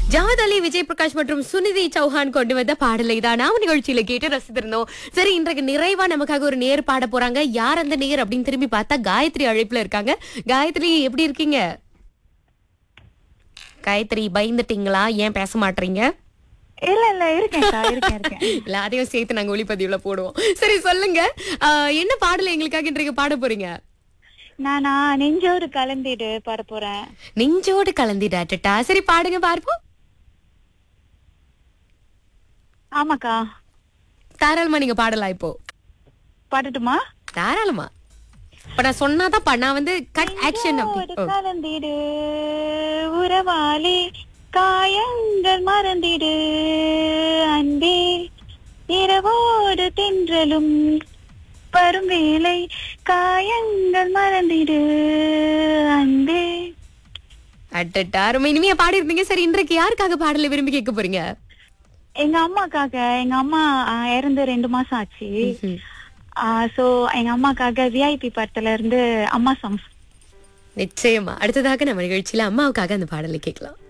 Javad அலி விஜய் பிரகாஷ் மற்றும் சுனிதி சௌஹான் கொண்டு வந்த பாடலை தான் நாம நிகழ்ச்சியில கேட்டு ரசித்திருந்தோம் சரி இன்றைக்கு நிறைவா நமக்காக ஒரு நேர் பாட போறாங்க யார் அந்த நேர் அப்படின்னு திரும்பி பார்த்தா காயத்ரி அழைப்புல இருக்காங்க காயத்ரி எப்படி இருக்கீங்க காயத்ரி பயந்துட்டீங்களா ஏன் பேச மாட்டீங்க இல்ல இல்ல இருக்கேன்க்கா இருக்கேன் இருக்கேன் இல்ல அதையும் சேர்த்து நாங்க ஒளிப்பதிவுல போடுவோம் சரி சொல்லுங்க ஆஹ், என்ன பாடலை எங்களுக்காக இன்றைக்கு பாட போறீங்க நானா நெஞ்சோடு கலந்திடு பாட போறேன் நெஞ்சோடு கலந்திடாட்டா சரி பாடுங்க பார்ப்போம் ஆமாக்கா தாராளமா நீங்க பாடலாம் இப்போ பாடட்டுமா தாராளமா இப்ப நான் சொன்னாதான் பா- நான் வந்து கட் ஆக்ஷன் நெஞ்சோடு கலந்திடு உறவாளி காயங்கள் மறந்திடு அன்பே இரவோடு தென்றலும் வரும் வேலை காயங்கள் மறந்திடு அன்பே அட்டட்டா ரொம்ப இனிமையா பாடி இருந்தீங்க சரி இன்றைக்கு யாருக்காக பாடலை விரும்பி கேட்க போறீங்க எங்க அம்மாக்காக எங்க அம்மா ஆ, இறந்து ரெண்டு மாசம் ஆச்சு சோ எங்க அம்மாக்காக விஐபி படத்துல இருந்து அம்மா சாங்ஸ் நிச்சயமா அடுத்ததாக நம்ம நிகழ்ச்சியில அம்மாவுக்காக அந்த பாடலை கேட்கலாம்